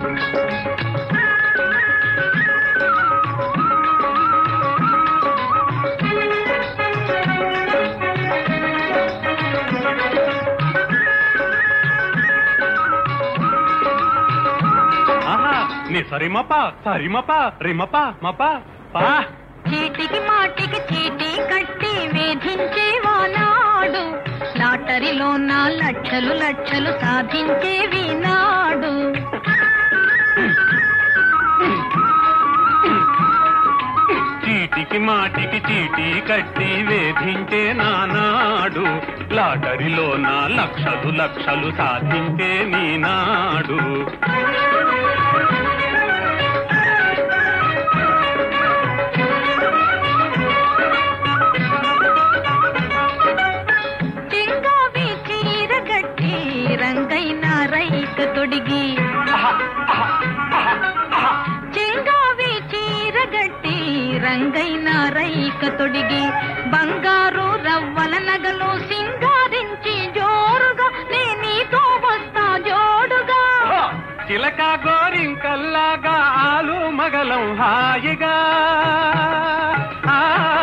ఆహా నీ సరిమప సరిమప రిమప మప పా చీటికి మాటికి చీటీ కట్టి వేధించే వానాడు లాటరీలో నా లక్షలు లక్షలు సాధించే వినాడు చీటికి మాటికి చీటీ కట్టి వేధించే నానాడు లాటరీలో నా లక్షలు లక్షలు సాధించే నీనాడు చెంగావి చీర గట్టి రంగైన రైక తొడిగి చెంగావి చీర గట్టి రంగైన రైక తొడిగి బంగారు రవ్వల నగలు సింగారించి జోరుగా నే నీతో వస్తా జోడుగా చిలక గోరింకల్లాగా ఆలు మగలం హాయిగా ఆ.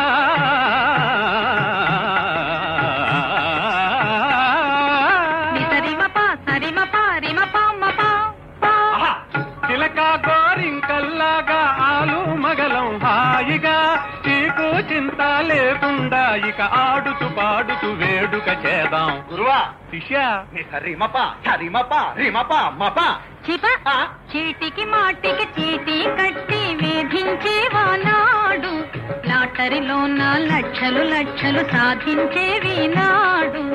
ని సరిమప సరిమప రిమప మప పా. చిలక గోరింకల్లాగా ఆలు మగలం హాయిగా చీకు చింత లేకుండా ఇక ఆడుతూ పాడుతూ వేడుక చేద్దాం గురువా శిష్య నీ సరిమప సరిమప రిమప మప చిప ఆ. చీటికి మాటికి చీటీ కట్టి వేధించే వానాడు లాటరీలో నా లక్షలు లక్షలు సాధించే వినాడు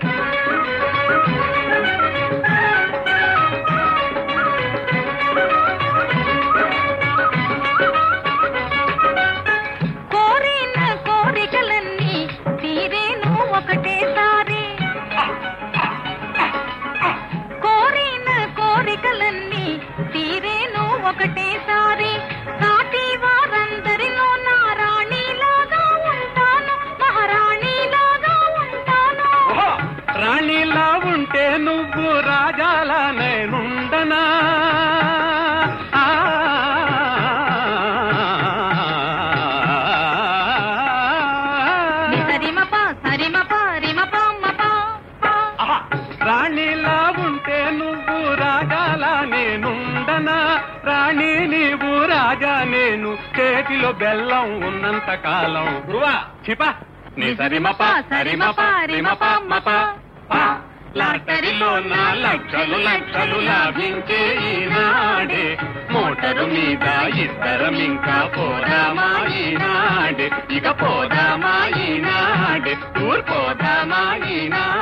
కోరిన కోరికలన్నీ తీరేను ఒకటేసారి కోరిన కోరికలన్నీ తీరేను ఒకటేసారి సాటి వారందరిలో నా రాణిలాగా ఉంటాను మహారాణిలాగా ఉంటాను రాణిలా ఉంటే నువ్వు రాజాల నేనుండనా ఆ. ని సరిమప సరిమప రిమప మప పా. రాణిలా ఉంటే నువ్వు రాజాల నేనుండనా రాణి నీవు రాజా నేను చేతిలో బెల్లం ఉన్నంత కాలం గురువా చిప నీ సరిమప సరిమప రిమప మప పా. లాటరీలో నా లక్షలు లక్షలు లాభించే ఈనాడే మోటరు మీద ఇద్దరం ఇంకా పోదామా ఈనాడే ఇక పోదామా ఈనాడే ఊరు పోదామా ఈనాడే